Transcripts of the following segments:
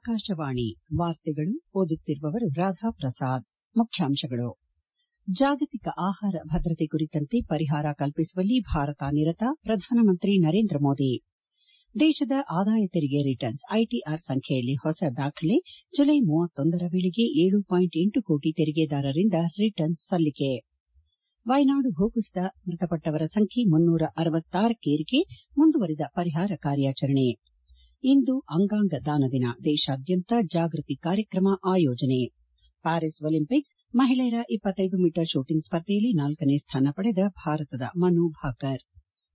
ಆಕಾಶವಾಣಿ ವಾರ್ತೆಗಳು ಓದುತ್ತಿರುವವರು ರಾಧಾ ಪ್ರಸಾದ್ ಮುಖ್ಯಾಂಶಗಳು ಜಾಗತಿಕ ಆಹಾರ ಭದ್ರತೆ ಕುರಿತಂತೆ ಪರಿಹಾರ ಕಲ್ಪಿಸುವಲ್ಲಿ ಭಾರತ ನಿರತ ಪ್ರಧಾನಮಂತ್ರಿ ನರೇಂದ್ರ ಮೋದಿ ದೇಶದ ಆದಾಯ ತೆರಿಗೆ ರಿಟರ್ನ್ಸ್ ಐಟಿಆರ್ ಸಂಖ್ಯೆಯಲ್ಲಿ ಹೊಸ ದಾಖಲೆ ಜುಲೈ ರ ವೇಳೆಗೆ ಏಳು ಪಾಯಿಂಟ್ ಎಂಟು ಕೋಟಿ ತೆರಿಗೆದಾರರಿಂದ ರಿಟರ್ನ್ಸ್ ಸಲ್ಲಿಕೆ ವಯನಾಡು ಭೂಕುಸಿತ ಮೃತಪಟ್ಟವರ ಸಂಖ್ಯೆ ಮುನ್ನೂರ ಅರವತ್ತಾರಕ್ಕೇರಿಕೆ ಮುಂದುವರಿದ ಪರಿಹಾರ ಕಾರ್ಯಾಚರಣೆ ಇಂದು ಅಂಗಾಂಗ ದಾನ ದಿನ ದೇಶಾದ್ಯಂತ ಜಾಗೃತಿ ಕಾರ್ಯಕ್ರಮ ಆಯೋಜನೆ ಪ್ಯಾರಿಸ್ ಒಲಿಂಪಿಕ್ಸ್ ಮಹಿಳೆಯರ ಇಪ್ಪತ್ತೈದು ಮೀಟರ್ ಶೂಟಿಂಗ್ ಸ್ಪರ್ಧೆಯಲ್ಲಿ ನಾಲ್ಕನೇ ಸ್ಥಾನ ಪಡೆದ ಭಾರತದ ಮನು ಭಾಕರ್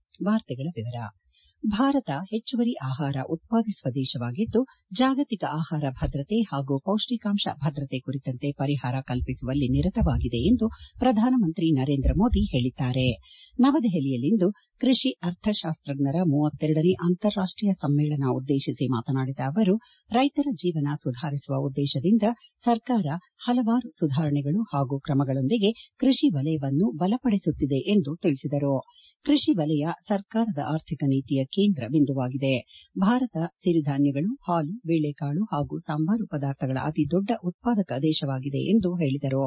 ಭಾರತ ಹೆಚ್ಚುವರಿ ಆಹಾರ ಉತ್ಪಾದಿಸುವ ದೇಶವಾಗಿದ್ದು ಜಾಗತಿಕ ಆಹಾರ ಭದ್ರತೆ ಹಾಗೂ ಪೌಷ್ಟಿಕಾಂಶ ಭದ್ರತೆ ಕುರಿತಂತೆ ಪರಿಹಾರ ಕಲ್ಪಿಸುವಲ್ಲಿ ನಿರತವಾಗಿದೆ ಎಂದು ಪ್ರಧಾನಮಂತ್ರಿ ನರೇಂದ್ರ ಮೋದಿ ಹೇಳಿದ್ದಾರೆ ನವದೆಹಲಿಯಲ್ಲಿಂದು ಕೃಷಿ ಅರ್ಥಶಾಸ್ತಜ್ಞರ ಮೂವತ್ತೆರಡನೇ ಅಂತಾರಾಷ್ಟೀಯ ಸಮ್ಮೇಳನ ಉದ್ದೇಶಿಸಿ ಮಾತನಾಡಿದ ಅವರು ರೈತರ ಜೀವನ ಸುಧಾರಿಸುವ ಉದ್ದೇಶದಿಂದ ಸರ್ಕಾರ ಹಲವಾರು ಸುಧಾರಣೆಗಳು ಹಾಗೂ ಕ್ರಮಗಳೊಂದಿಗೆ ಕೃಷಿ ವಲಯವನ್ನು ಬಲಪಡಿಸುತ್ತಿದೆ ಎಂದು ತಿಳಿಸಿದರು ಕೃಷಿ ವಲಯ ಸರ್ಕಾರದ ಆರ್ಥಿಕ ನೀತಿಯ ಕೇಂದ್ರ ಬಿಂದುವಾಗಿದೆ ಭಾರತ ಸಿರಿಧಾನ್ಯಗಳು ಹಾಲು ಬೇಳೆಕಾಳು ಹಾಗೂ ಸಾಂಬಾರು ಪದಾರ್ಥಗಳ ಅತಿದೊಡ್ಡ ಉತ್ಪಾದಕ ದೇಶವಾಗಿದೆ ಎಂದು ಹೇಳಿದರು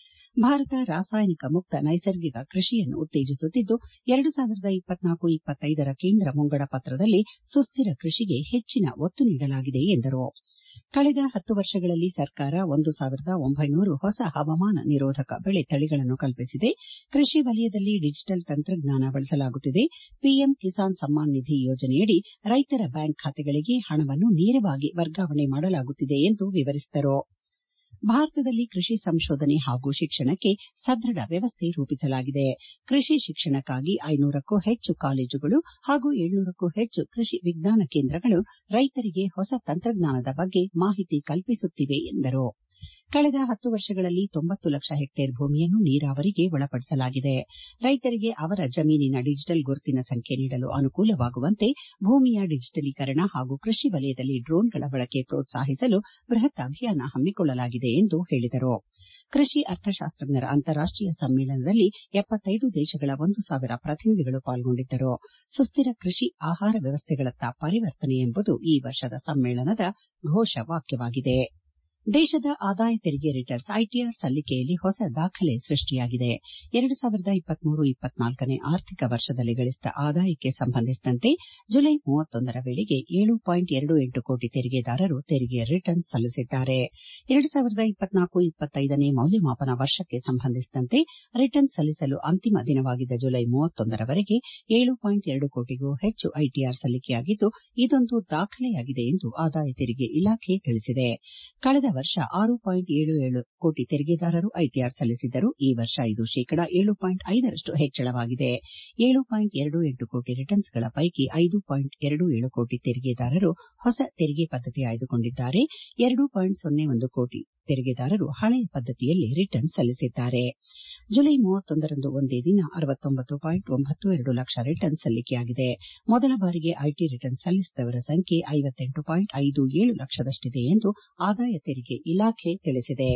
ಭಾರತ ರಾಸಾಯನಿಕ ಮುಕ್ತ ನೈಸರ್ಗಿಕ ಕೃಷಿಯನ್ನು ಉತ್ತೇಜಿಸುತ್ತಿದ್ದು ಎರಡು ಸಾವಿರದ ಇಪ್ಪತ್ನಾಲ್ಕು ಇಪ್ಪತ್ತೈದರ ಕೇಂದ್ರ ಮುಂಗಡ ಪತ್ರದಲ್ಲಿ ಸುಸ್ತಿರ ಕೃಷಿಗೆ ಹೆಚ್ಚಿನ ಒತ್ತು ನೀಡಲಾಗಿದೆ ಎಂದರು ಕಳೆದ ಹತ್ತು ವರ್ಷಗಳಲ್ಲಿ ಸರ್ಕಾರ ಒಂದು ಸಾವಿರದ ಒಂಬೈನೂರು ಹೊಸ ಹವಾಮಾನ ನಿರೋಧಕ ಬೆಳೆ ತಳಿಗಳನ್ನು ಕಲ್ಪಿಸಿದೆ ಕೃಷಿ ವಲಯದಲ್ಲಿ ಡಿಜಿಟಲ್ ತಂತ್ರಜ್ಞಾನ ಬಳಸಲಾಗುತ್ತಿದೆ ಪಿಎಂ ಕಿಸಾನ್ ಸಮ್ಮಾನ್ ನಿಧಿ ಯೋಜನೆಯಡಿ ರೈತರ ಬ್ಯಾಂಕ್ ಖಾತೆಗಳಿಗೆ ಹಣವನ್ನು ನೇರವಾಗಿ ವರ್ಗಾವಣೆ ಮಾಡಲಾಗುತ್ತಿದೆ ಎಂದು ವಿವರಿಸಿದರು ಭಾರತದಲ್ಲಿ ಕೃಷಿ ಸಂಶೋಧನೆ ಹಾಗೂ ಶಿಕ್ಷಣಕ್ಕೆ ಸದೃಢ ವ್ಯವಸ್ಥೆ ರೂಪಿಸಲಾಗಿದೆ ಕೃಷಿ ಶಿಕ್ಷಣಕ್ಕಾಗಿ ಐನೂರಕ್ಕೂ ಹೆಚ್ಚು ಕಾಲೇಜುಗಳು ಹಾಗೂ ಏಳ್ನೂರಕ್ಕೂ ಹೆಚ್ಚು ಕೃಷಿ ವಿಜ್ಞಾನ ಕೇಂದ್ರಗಳು ರೈತರಿಗೆ ಹೊಸ ತಂತ್ರಜ್ಞಾನದ ಬಗ್ಗೆ ಮಾಹಿತಿ ಕಲ್ಪಿಸುತ್ತಿವೆ ಎಂದರು ಕಳೆದ ಹತ್ತು ವರ್ಷಗಳಲ್ಲಿ ತೊಂಬತ್ತು ಲಕ್ಷ ಹೆಕ್ಟೇರ್ ಭೂಮಿಯನ್ನು ನೀರಾವರಿಗೆ ಒಳಪಡಿಸಲಾಗಿದೆ ರೈತರಿಗೆ ಅವರ ಜಮೀನಿನ ಡಿಜಿಟಲ್ ಗುರುತಿನ ಸಂಖ್ಯೆ ನೀಡಲು ಅನುಕೂಲವಾಗುವಂತೆ ಭೂಮಿಯ ಡಿಜಿಟಲೀಕರಣ ಹಾಗೂ ಕೃಷಿ ವಲಯದಲ್ಲಿ ಡ್ರೋನ್ಗಳ ಬಳಕೆ ಪ್ರೋತ್ಸಾಹಿಸಲು ಬೃಹತ್ ಅಭಿಯಾನ ಹಮ್ಮಿಕೊಳ್ಳಲಾಗಿದೆ ಎಂದು ಹೇಳಿದರು ಕೃಷಿ ಅರ್ಥಶಾಸ್ತಜ್ಞರ ಅಂತಾರಾಷ್ಟೀಯ ಸಮ್ಮೇಳನದಲ್ಲಿ ಎಪ್ಪತ್ತೈದು ದೇಶಗಳ ಒಂದು ಸಾವಿರ ಪ್ರತಿನಿಧಿಗಳು ಪಾಲ್ಗೊಂಡಿದ್ದರು ಸುಸ್ತಿರ ಕೃಷಿ ಆಹಾರ ವ್ಯವಸ್ಥೆಗಳತ್ತ ಪರಿವರ್ತನೆ ಎಂಬುದು ಈ ವರ್ಷದ ಸಮ್ಮೇಳನದ ಘೋಷವಾಕ್ಯವಾಗಿದೆ ದೇಶದ ಆದಾಯ ತೆರಿಗೆ ರಿಟರ್ನ್ಸ್ ಐಟಿಆರ್ ಸಲ್ಲಿಕೆಯಲ್ಲಿ ಹೊಸ ದಾಖಲೆ ಸೃಷ್ಟಿಯಾಗಿದೆ ಎರಡು ಸಾವಿರದ ಇಪ್ಪತ್ಮೂರು ಇಪ್ಪತ್ನಾಲ್ಕನೇ ಆರ್ಥಿಕ ವರ್ಷದಲ್ಲಿ ಗಳಿಸಿದ ಆದಾಯಕ್ಕೆ ಸಂಬಂಧಿಸಿದಂತೆ ಜುಲೈ ಮೂವತ್ತೊಂದರ ವೇಳೆಗೆ ಏಳು ಪಾಯಿಂಟ್ ಎರಡು ಎಂಟು ಕೋಟಿ ತೆರಿಗೆದಾರರು ತೆರಿಗೆ ರಿಟರ್ನ್ಸ್ ಸಲ್ಲಿಸಿದ್ದಾರೆ ಎರಡು ಸಾವಿರದ ಇಪ್ಪತ್ನಾಲ್ಕು ಇಪ್ಪತ್ತೈದನೇ ಮೌಲ್ಯಮಾಪನ ವರ್ಷಕ್ಕೆ ಸಂಬಂಧಿಸಿದಂತೆ ರಿಟರ್ನ್ಸ್ ಸಲ್ಲಿಸಲು ಅಂತಿಮ ದಿನವಾಗಿದ್ದ ಜುಲೈ ಮೂವತ್ತೊಂದರವರೆಗೆ ಏಳು ಪಾಯಿಂಟ್ ಎರಡು ಕೋಟಿಗೂ ಹೆಚ್ಚು ಐಟಿಆರ್ ಸಲ್ಲಿಕೆಯಾಗಿದ್ದು ಇದೊಂದು ದಾಖಲೆಯಾಗಿದೆ ಎಂದು ಆದಾಯ ತೆರಿಗೆ ಇಲಾಖೆ ತಿಳಿಸಿದೆ ಕಳೆದ ವರ್ಷ ಆರು ಪಾಯಿಂಟ್ ಏಳು ಏಳು ಕೋಟಿ ತೆರಿಗೆದಾರರು ಐಟಿಆರ್ ಸಲ್ಲಿಸಿದ್ದರು ಈ ವರ್ಷ ಇದು ಶೇಕಡ ಏಳು ಪಾಯಿಂಟ್ ಐದರಷ್ಟು ಹೆಚ್ಚಳವಾಗಿದೆ ಏಳು ಪಾಯಿಂಟ್ ಎರಡು ಎಂಟು ಕೋಟಿ ರಿಟರ್ನ್ಸ್ಗಳ ಪೈಕಿ ಐದು ಪಾಯಿಂಟ್ ಎರಡು ಏಳು ಕೋಟಿ ತೆರಿಗೆದಾರರು ಹೊಸ ತೆರಿಗೆ ಪದ್ದತಿ ಆಯ್ದುಕೊಂಡಿದ್ದಾರೆ ಎರಡು ಪಾಯಿಂಟ್ ಸೊನ್ನೆ ಒಂದು ಕೋಟಿ ತೆರಿಗೆದಾರರು ಹಳೆಯ ಪದ್ದತಿಯಲ್ಲಿ ರಿಟರ್ನ್ಸ್ ಸಲ್ಲಿಸಿದ್ದಾರೆ ಜುಲೈ ಮೂವತ್ತೊಂದರಂದು ಒಂದೇ ದಿನ ಅರವತ್ತೊಂಬತ್ತು ಪಾಯಿಂಟ್ ಒಂಬತ್ತು ಎರಡು ಲಕ್ಷ ರಿಟರ್ನ್ಸ್ ಸಲ್ಲಿಕೆಯಾಗಿದೆ ಮೊದಲ ಬಾರಿಗೆ ಐಟಿ ರಿಟರ್ನ್ಸ್ ಸಲ್ಲಿಸಿದವರ ಸಂಖ್ಯೆ ಐವತ್ತೆಂಟು ಪಾಯಿಂಟ್ ಐದು ಏಳು ಲಕ್ಷದಷ್ಟಿದೆ ಎಂದು ಆದಾಯ ತೆರಿಗೆ ಇಲಾಖೆ ತಿಳಿಸಿದೆ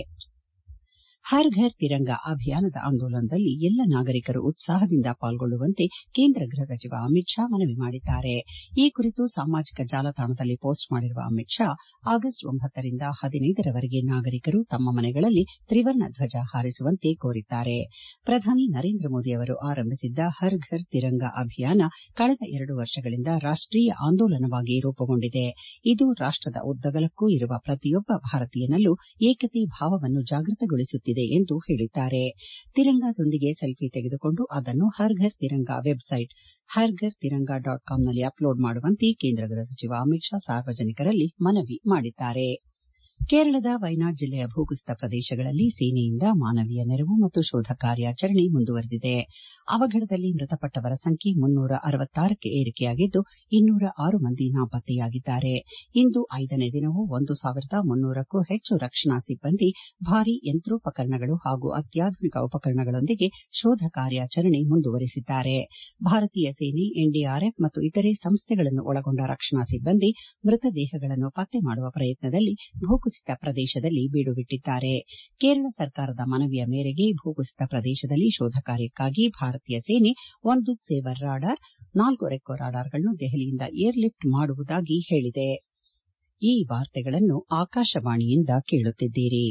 ಹರ್ ಘರ್ ತಿರಂಗ ಅಭಿಯಾನದ ಆಂದೋಲನದಲ್ಲಿ ಎಲ್ಲ ನಾಗರಿಕರು ಉತ್ಸಾಹದಿಂದ ಪಾಲ್ಗೊಳ್ಳುವಂತೆ ಕೇಂದ್ರ ಗೃಹ ಸಚಿವ ಅಮಿತ್ ಶಾ ಮನವಿ ಮಾಡಿದ್ದಾರೆ ಈ ಕುರಿತು ಸಾಮಾಜಿಕ ಜಾಲತಾಣದಲ್ಲಿ ಪೋಸ್ಟ್ ಮಾಡಿರುವ ಅಮಿತ್ ಶಾ ಆಗಸ್ಟ್ ಒಂಬತ್ತರಿಂದ ಹದಿನೈದರವರೆಗೆ ನಾಗರಿಕರು ತಮ್ಮ ಮನೆಗಳಲ್ಲಿ ತ್ರಿವರ್ಣ ಧ್ವಜ ಹಾರಿಸುವಂತೆ ಕೋರಿದ್ದಾರೆ ಪ್ರಧಾನಿ ನರೇಂದ್ರ ಮೋದಿ ಅವರು ಆರಂಭಿಸಿದ್ದ ಹರ್ ಘರ್ ತಿರಂಗ ಅಭಿಯಾನ ಕಳೆದ ಎರಡು ವರ್ಷಗಳಿಂದ ರಾಷ್ಟೀಯ ಆಂದೋಲನವಾಗಿ ರೂಪುಗೊಂಡಿದೆ ಇದು ರಾಷ್ಟದ ಉದ್ದಗಲಕ್ಕೂ ಇರುವ ಪ್ರತಿಯೊಬ್ಬ ಭಾರತೀಯನಲ್ಲೂ ಏಕತೆ ಭಾವವನ್ನು ಜಾಗೃತಗೊಳಿಸುತ್ತಿದೆ ಎಂದು ಹೇಳಿದ್ದಾರೆ ತಿರಂಗದೊಂದಿಗೆ ಸೆಲ್ಫಿ ತೆಗೆದುಕೊಂಡು ಅದನ್ನು ಹರ್ ಘರ್ ತಿರಂಗ ವೆಬ್ಸೈಟ್ ಹರ್ ಘರ್ ತಿರಂಗ ಡಾಟ್ ಕಾಂನಲ್ಲಿ ಅಪ್ಲೋಡ್ ಮಾಡುವಂತೆ ಕೇಂದ್ರ ಗೃಹ ಸಚಿವ ಅಮಿತ್ ಶಾ ಸಾರ್ವಜನಿಕರಲ್ಲಿ ಮನವಿ ಮಾಡಿದ್ದಾರೆ ಕೇರಳದ ವಯನಾಡ್ ಜಿಲ್ಲೆಯ ಭೂಕುಸಿತ ಪ್ರದೇಶಗಳಲ್ಲಿ ಸೇನೆಯಿಂದ ಮಾನವೀಯ ನೆರವು ಮತ್ತು ಶೋಧ ಕಾರ್ಯಾಚರಣೆ ಮುಂದುವರೆದಿದೆ ಅವಘಡದಲ್ಲಿ ಮೃತಪಟ್ಟವರ ಸಂಖ್ಯೆ ಮುನ್ನೂರ ಅರವತ್ತಾರಕ್ಕೆ ಏರಿಕೆಯಾಗಿದ್ದು ಇನ್ನೂರ ಆರು ಮಂದಿ ನಾಪತ್ತೆಯಾಗಿದ್ದಾರೆ ಇಂದು ಐದನೇ ದಿನವೂ ಒಂದು ಸಾವಿರದ ಮುನ್ನೂರಕ್ಕೂ ಹೆಚ್ಚು ರಕ್ಷಣಾ ಸಿಬ್ಬಂದಿ ಭಾರೀ ಯಂತ್ರೋಪಕರಣಗಳು ಹಾಗೂ ಅತ್ಯಾಧುನಿಕ ಉಪಕರಣಗಳೊಂದಿಗೆ ಶೋಧ ಕಾರ್ಯಾಚರಣೆ ಮುಂದುವರೆಸಿದ್ದಾರೆ ಭಾರತೀಯ ಸೇನೆ ಎನ್ಡಿಆರ್ಎಫ್ ಮತ್ತು ಇತರೆ ಸಂಸ್ಥೆಗಳನ್ನು ಒಳಗೊಂಡ ರಕ್ಷಣಾ ಸಿಬ್ಬಂದಿ ಮೃತದೇಹಗಳನ್ನು ಪತ್ತೆ ಮಾಡುವ ಪ್ರಯತ್ನದಲ್ಲಿ ಭೂಕುಸಿತ ಪ್ರದೇಶದಲ್ಲಿ ಬೀಡುಬಿಟ್ಟಿದ್ದಾರೆ ಕೇರಳ ಸರ್ಕಾರದ ಮನವಿಯ ಮೇರೆಗೆ ಭೂಕುಸಿತ ಪ್ರದೇಶದಲ್ಲಿ ಶೋಧ ಕಾರ್ಯಕ್ಕಾಗಿ ಭಾರತೀಯ ಸೇನೆ ಒಂದು ಸೇವರ್ ರಾಡಾರ್ ನಾಲ್ಕು ರೆಕ್ಕೊ ರಾಡಾರ್ಗಳನ್ನು ದೆಹಲಿಯಿಂದ ಏರ್ ಲಿಫ್ಟ್ ಮಾಡುವುದಾಗಿ ಹೇಳಿದೆ ಈ ವಾರ್ತೆಗಳನ್ನು ಆಕಾಶವಾಣಿಯಿಂದ ಕೇಳುತ್ತಿದ್ದೀರಿ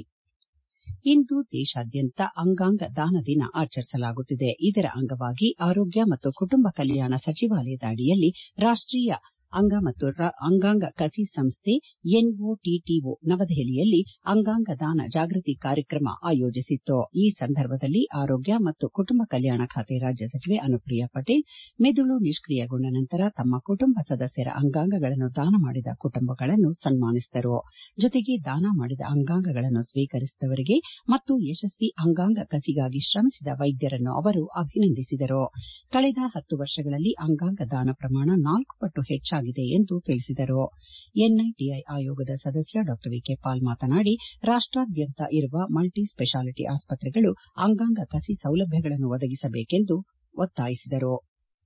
ಇಂದು ದೇಶಾದ್ಯಂತ ಅಂಗಾಂಗ ದಾನ ದಿನ ಆಚರಿಸಲಾಗುತ್ತಿದೆ ಇದರ ಅಂಗವಾಗಿ ಆರೋಗ್ಯ ಮತ್ತು ಕುಟುಂಬ ಕಲ್ಯಾಣ ಸಚಿವಾಲಯದ ಅಡಿಯಲ್ಲಿ ರಾಷ್ಟೀಯ ಅಂಗ ಮತ್ತು ಅಂಗಾಂಗ ಕಸಿ ಸಂಸ್ಥೆ ಎನ್ಒಟಿಟಿಒ ನವದೆಹಲಿಯಲ್ಲಿ ಅಂಗಾಂಗ ದಾನ ಜಾಗೃತಿ ಕಾರ್ಯಕ್ರಮ ಆಯೋಜಿಸಿತ್ತು ಈ ಸಂದರ್ಭದಲ್ಲಿ ಆರೋಗ್ಯ ಮತ್ತು ಕುಟುಂಬ ಕಲ್ಯಾಣ ಖಾತೆ ರಾಜ್ಯ ಸಚಿವೆ ಅನುಪ್ರಿಯಾ ಪಟೇಲ್ ಮೆದುಳು ನಿಷ್ಕಿಯಗೊಂಡ ನಂತರ ತಮ್ಮ ಕುಟುಂಬ ಸದಸ್ಯರ ಅಂಗಾಂಗಗಳನ್ನು ದಾನ ಮಾಡಿದ ಕುಟುಂಬಗಳನ್ನು ಸನ್ಮಾನಿಸಿದರು ಜೊತೆಗೆ ದಾನ ಮಾಡಿದ ಅಂಗಾಂಗಗಳನ್ನು ಸ್ವೀಕರಿಸಿದವರಿಗೆ ಮತ್ತು ಯಶಸ್ವಿ ಅಂಗಾಂಗ ಕಸಿಗಾಗಿ ಶ್ರಮಿಸಿದ ವೈದ್ಯರನ್ನು ಅವರು ಅಭಿನಂದಿಸಿದರು ಕಳೆದ ಹತ್ತು ವರ್ಷಗಳಲ್ಲಿ ಅಂಗಾಂಗ ದಾನ ಪ್ರಮಾಣ ನಾಲ್ಕು ಪಟ್ಟು ಹೆಚ್ಚಾಗಿದೆ ಎಂದು ತಿಳಿಸಿದರು ಎನ್ಐಟಿಐ ಆಯೋಗದ ಸದಸ್ಯ ಡಾ ವಿಕೆ ಪಾಲ್ ಮಾತನಾಡಿ ರಾಷ್ಟಾದ್ಯಂತ ಇರುವ ಮಲ್ಟಿ ಸ್ಪೆಷಾಲಿಟಿ ಆಸ್ಪತ್ರೆಗಳು ಅಂಗಾಂಗ ಕಸಿ ಸೌಲಭ್ಯಗಳನ್ನು ಒದಗಿಸಬೇಕೆಂದು ಒತ್ತಾಯಿಸಿದರು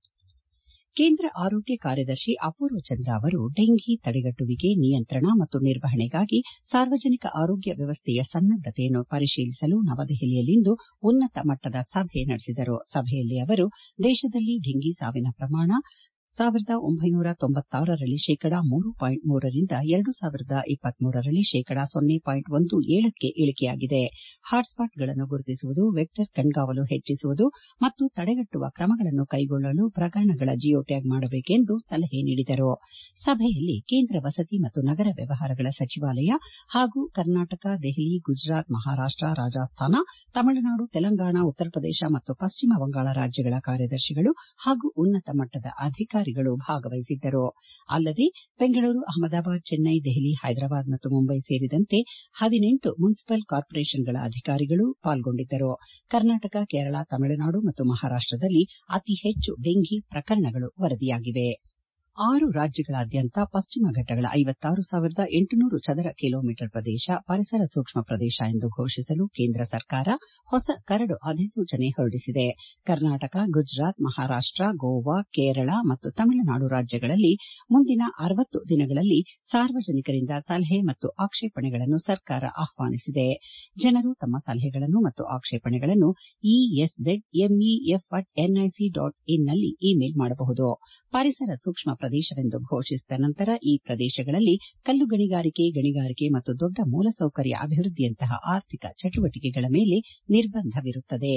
ಕೇಂದ್ರ ಆರೋಗ್ಯ ಕಾರ್ಯದರ್ಶಿ ಅಪೂರ್ವ ಚಂದ್ರ ಅವರು ಡೆಂಘಿ ತಡೆಗಟ್ಟುವಿಕೆ ನಿಯಂತ್ರಣ ಮತ್ತು ನಿರ್ವಹಣೆಗಾಗಿ ಸಾರ್ವಜನಿಕ ಆರೋಗ್ಯ ವ್ಯವಸ್ಥೆಯ ಸನ್ನದ್ದತೆಯನ್ನು ಪರಿಶೀಲಿಸಲು ನವದೆಹಲಿಯಲ್ಲಿಂದು ಉನ್ನತ ಮಟ್ಟದ ಸಭೆ ನಡೆಸಿದರು ಸಭೆಯಲ್ಲಿ ಅವರು ದೇಶದಲ್ಲಿ ಡೆಂಘಿ ಸಾವಿನ ಪ್ರಮಾಣ ಸಾವಿರದ ಒಂಬೈನೂರ ತೊಂಬತ್ತಾರರಲ್ಲಿ ಶೇಕಡಾ ಮೂರು ಪಾಯಿಂಟ್ ಮೂರರಿಂದ ಎರಡು ಸಾವಿರದ ಇಪ್ಪತ್ಮೂರರಲ್ಲಿ ಶೇಕಡಾ ಸೊನ್ನೆ ಪಾಯಿಂಟ್ ಒಂದು ಏಳಕ್ಕೆ ಇಳಿಕೆಯಾಗಿದೆ ಹಾಟ್ಸ್ಪಾಟ್ಗಳನ್ನು ಗುರುತಿಸುವುದು ವೆಕ್ಟರ್ ಕಣ್ಗಾವಲು ಹೆಚ್ಚಿಸುವುದು ಮತ್ತು ತಡೆಗಟ್ಟುವ ಕ್ರಮಗಳನ್ನು ಕೈಗೊಳ್ಳಲು ಪ್ರಕರಣಗಳ ಜಿಯೋ ಟ್ಯಾಗ್ ಮಾಡಬೇಕೆಂದು ಸಲಹೆ ನೀಡಿದರು ಸಭೆಯಲ್ಲಿ ಕೇಂದ್ರ ವಸತಿ ಮತ್ತು ನಗರ ವ್ಯವಹಾರಗಳ ಸಚಿವಾಲಯ ಹಾಗೂ ಕರ್ನಾಟಕ ದೆಹಲಿ ಗುಜರಾತ್ ಮಹಾರಾಷ್ಟ ರಾಜಸ್ಥಾನ ತಮಿಳುನಾಡು ತೆಲಂಗಾಣ ಉತ್ತರ ಪ್ರದೇಶ ಮತ್ತು ಪಶ್ಚಿಮ ಬಂಗಾಳ ರಾಜ್ಯಗಳ ಕಾರ್ಯದರ್ಶಿಗಳು ಹಾಗೂ ಉನ್ನತ ಮಟ್ಟದ ಅಧಿಕಾರಿಗಳು ಭಾಗವಹಿಸಿದ್ದರು ಅಲ್ಲದೆ ಬೆಂಗಳೂರು ಅಹಮದಾಬಾದ್ ಚೆನ್ನೈ ದೆಹಲಿ ಹೈದರಾಬಾದ್ ಮತ್ತು ಮುಂಬೈ ಸೇರಿದಂತೆ ಹದಿನೆಂಟು ಮುನ್ಸಿಪಲ್ ಕಾರ್ಪೊರೇಷನ್ಗಳ ಅಧಿಕಾರಿಗಳು ಪಾಲ್ಗೊಂಡಿದ್ದರು ಕರ್ನಾಟಕ ಕೇರಳ ತಮಿಳುನಾಡು ಮತ್ತು ಮಹಾರಾಷ್ಟದಲ್ಲಿ ಅತಿ ಹೆಚ್ಚು ಡೆಂಘಿ ಪ್ರಕರಣಗಳು ವರದಿಯಾಗಿವೆ ಆರು ರಾಜ್ಯಗಳಾದ್ಯಂತ ಪಶ್ಚಿಮ ಘಟ್ಟಗಳ ಐವತ್ತಾರು ಸಾವಿರದ ಎಂಟುನೂರು ಚದರ ಕಿಲೋಮೀಟರ್ ಪ್ರದೇಶ ಪರಿಸರ ಸೂಕ್ಷ್ಮ ಪ್ರದೇಶ ಎಂದು ಘೋಷಿಸಲು ಕೇಂದ್ರ ಸರ್ಕಾರ ಹೊಸ ಕರಡು ಅಧಿಸೂಚನೆ ಹೊರಡಿಸಿದೆ ಕರ್ನಾಟಕ ಗುಜರಾತ್ ಮಹಾರಾಷ್ಟ ಗೋವಾ ಕೇರಳ ಮತ್ತು ತಮಿಳುನಾಡು ರಾಜ್ಯಗಳಲ್ಲಿ ಮುಂದಿನ ಅರವತ್ತು ದಿನಗಳಲ್ಲಿ ಸಾರ್ವಜನಿಕರಿಂದ ಸಲಹೆ ಮತ್ತು ಆಕ್ಷೇಪಣೆಗಳನ್ನು ಸರ್ಕಾರ ಆಹ್ವಾನಿಸಿದೆ ಜನರು ತಮ್ಮ ಸಲಹೆಗಳನ್ನು ಮತ್ತು ಆಕ್ಷೇಪಣೆಗಳನ್ನು ESZ MEF at NIC dot ಇನ್ನಲ್ಲಿ ಇಮೇಲ್ ಮಾಡಬಹುದು ಪರಿಸರ ಸೂಕ್ಷ್ಮ ಪ್ರದೇಶವೆಂದು ಘೋಷಿಸಿದ ನಂತರ ಈ ಪ್ರದೇಶಗಳಲ್ಲಿ ಕಲ್ಲು ಗಣಿಗಾರಿಕೆ ಗಣಿಗಾರಿಕೆ ಮತ್ತು ದೊಡ್ಡ ಮೂಲಸೌಕರ್ಯ ಅಭಿವೃದ್ಧಿಯಂತಹ ಆರ್ಥಿಕ ಚಟುವಟಿಕೆಗಳ ಮೇಲೆ ನಿರ್ಬಂಧವಿರುತ್ತದೆ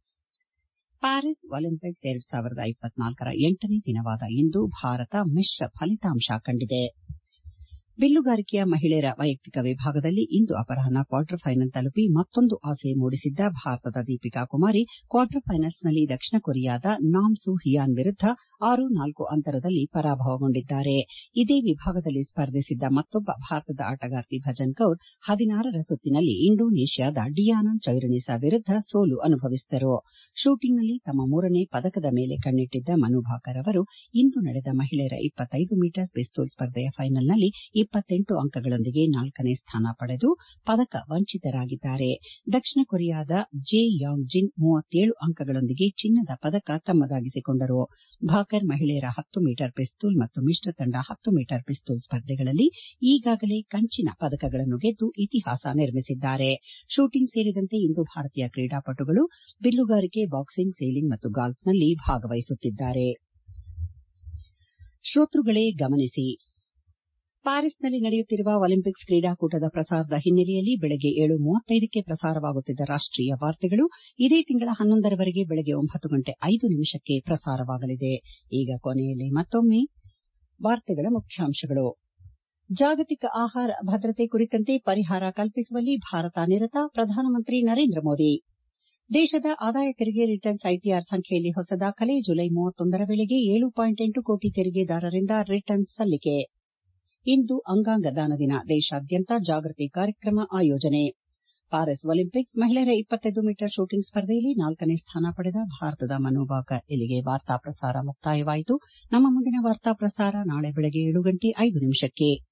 ಪ್ಯಾರಿಸ್ ಒಲಿಂಪಿಕ್ಸ್ ಎರಡು ಸಾವಿರದ ಇಪ್ಪತ್ನಾಲ್ಕರ ಎಂಟನೇ ದಿನವಾದ ಇಂದು ಭಾರತ ಮಿಶ್ರ ಫಲಿತಾಂಶ ಕಂಡಿದೆ ಬಿಲ್ಲುಗಾರಿಕೆಯ ಮಹಿಳೆಯರ ವೈಯಕ್ತಿಕ ವಿಭಾಗದಲ್ಲಿ ಇಂದು ಅಪರಾಹ್ನ ಕ್ವಾರ್ಟರ್ ಫೈನಲ್ ತಲುಪಿ ಮತ್ತೊಂದು ಆಸೆ ಮೂಡಿಸಿದ್ದ ಭಾರತದ ದೀಪಿಕಾ ಕುಮಾರಿ ಕ್ವಾರ್ಟರ್ ಫೈನಲ್ಸ್ನಲ್ಲಿ ದಕ್ಷಿಣ ಕೊರಿಯಾದ ನಾಮ್ ಸೂ ಹಿಯಾನ್ ವಿರುದ್ದ ಆರು ನಾಲ್ಕು ಅಂತರದಲ್ಲಿ ಪರಾಭವಗೊಂಡಿದ್ದಾರೆ ಇದೇ ವಿಭಾಗದಲ್ಲಿ ಸ್ಪರ್ಧಿಸಿದ್ದ ಮತ್ತೊಬ್ಬ ಭಾರತದ ಆಟಗಾರ್ತಿ ಭಜನ್ ಕೌರ್ ಹದಿನಾರರ ಸುತ್ತಿನಲ್ಲಿ ಇಂಡೋನೇಷ್ಯಾದ ಡಿಯಾನನ್ ಚೈರುನಿಸಾ ವಿರುದ್ದ ಸೋಲು ಅನುಭವಿಸಿದರು ಶೂಟಿಂಗ್ನಲ್ಲಿ ತಮ್ಮ ಮೂರನೇ ಪದಕದ ಮೇಲೆ ಕಣ್ಣಿಟ್ಟಿದ್ದ ಮನು ಭಾಕರ್ ಅವರು ಇಂದು ನಡೆದ ಮಹಿಳೆಯರ ಇಪ್ಪತ್ತೈದು ಮೀಟರ್ ಪಿಸ್ತೂಲ್ ಸ್ಪರ್ಧೆಯ ಫೈನಲ್ನಲ್ಲಿ ಇಪ್ಪತ್ತೆಂಟು ಅಂಕಗಳೊಂದಿಗೆ ನಾಲ್ಕನೇ ಸ್ಥಾನ ಪಡೆದು ಪದಕ ವಂಚಿತರಾಗಿದ್ದಾರೆ ದಕ್ಷಿಣ ಕೊರಿಯಾದ ಜೆ ಯಾಂಗ್ ಜಿನ್ ಮೂವತ್ತೇಳು ಅಂಕಗಳೊಂದಿಗೆ ಚಿನ್ನದ ಪದಕ ತಮ್ಮದಾಗಿಸಿಕೊಂಡರು ಭಾಕರ್ ಮಹಿಳೆಯರ ಹತ್ತು ಮೀಟರ್ ಪಿಸ್ತೂಲ್ ಮತ್ತು ಮಿಶ್ರ ತಂಡ ಹತ್ತು ಮೀಟರ್ ಪಿಸ್ತೂಲ್ ಸ್ಪರ್ಧೆಗಳಲ್ಲಿ ಈಗಾಗಲೇ ಕಂಚಿನ ಪದಕಗಳನ್ನು ಗೆದ್ದು ಇತಿಹಾಸ ನಿರ್ಮಿಸಿದ್ದಾರೆ ಶೂಟಿಂಗ್ ಸೇರಿದಂತೆ ಇಂದು ಭಾರತೀಯ ಕ್ರೀಡಾಪಟುಗಳು ಬಿಲ್ಲುಗಾರಿಕೆ ಬಾಕ್ಸಿಂಗ್ ಸೇಲಿಂಗ್ ಮತ್ತು ಗಾಲ್ಫ್ನಲ್ಲಿ ಭಾಗವಹಿಸುತ್ತಿದ್ದಾರೆ ಶ್ರೋತೃಗಳೇ ಗಮನಿಸಿ ಪ್ಯಾರಿಸ್ನಲ್ಲಿ ನಡೆಯುತ್ತಿರುವ ಒಲಿಂಪಿಕ್ಸ್ ಕ್ರೀಡಾಕೂಟದ ಪ್ರಸಾರದ ಹಿನ್ನೆಲೆಯಲ್ಲಿ ಬೆಳಗ್ಗೆ ಏಳು ಮೂವತ್ತೈದಕ್ಕೆ ಪ್ರಸಾರವಾಗುತ್ತಿದ್ದ ರಾಷ್ಟೀಯ ವಾರ್ತೆಗಳು ಇದೇ ತಿಂಗಳ ಹನ್ನೊಂದರವರೆಗೆ ಬೆಳಗ್ಗೆ ಒಂಬತ್ತು ಗಂಟೆ ಐದು ನಿಮಿಷಕ್ಕೆ ಪ್ರಸಾರವಾಗಲಿದೆ ಈಗ ಕೊನೆಯಲ್ಲಿ ಮತ್ತೊಮ್ಮೆ ವಾರ್ತೆಗಳ ಮುಖ್ಯಾಂಶಗಳು ಜಾಗತಿಕ ಆಹಾರ ಭದ್ರತೆ ಕುರಿತಂತೆ ಪರಿಹಾರ ಕಲ್ಪಿಸುವಲ್ಲಿ ಭಾರತ ನಿರತ ಪ್ರಧಾನಮಂತ್ರಿ ನರೇಂದ್ರ ಮೋದಿ ದೇಶದ ಆದಾಯ ತೆರಿಗೆ ರಿಟರ್ನ್ಸ್ ಐಟಿಆರ್ ಸಂಖ್ಯೆಯಲ್ಲಿ ಹೊಸ ದಾಖಲೆ ಜುಲೈ ಮೂವತ್ತೊಂದರ ವೇಳೆಗೆ ಏಳು ಪಾಯಿಂಟ್ ಎಂಟು ಕೋಟಿ ತೆರಿಗೆದಾರರಿಂದ ರಿಟರ್ನ್ಸ್ ಸಲ್ಲಿಕೆ ಇಂದು ಅಂಗಾಂಗ ದಾನ ದಿನ ದೇಶಾದ್ಯಂತ ಜಾಗೃತಿ ಕಾರ್ಯಕ್ರಮ ಆಯೋಜನೆ ಪ್ಯಾರಿಸ್ ಒಲಿಂಪಿಕ್ಸ್ ಮಹಿಳೆಯರ ಇಪ್ಪತ್ತೈದು ಮೀಟರ್ ಶೂಟಿಂಗ್ ಸ್ಪರ್ಧೆಯಲ್ಲಿ ನಾಲ್ಕನೇ ಸ್ಥಾನ ಪಡೆದ ಭಾರತದ ಮನು ಭಾಕರ್ ಇಲ್ಲಿಗೆ ವಾರ್ತಾ ಪ್ರಸಾರ ಮುಕ್ತಾಯವಾಯಿತು ನಮ್ಮ ಮುಂದಿನ ವಾರ್ತಾ ಪ್ರಸಾರ ನಾಳೆ ಬೆಳಗ್ಗೆ ಏಳು ಗಂಟೆ ಐದು ನಿಮಿಷಕ್ಕೆ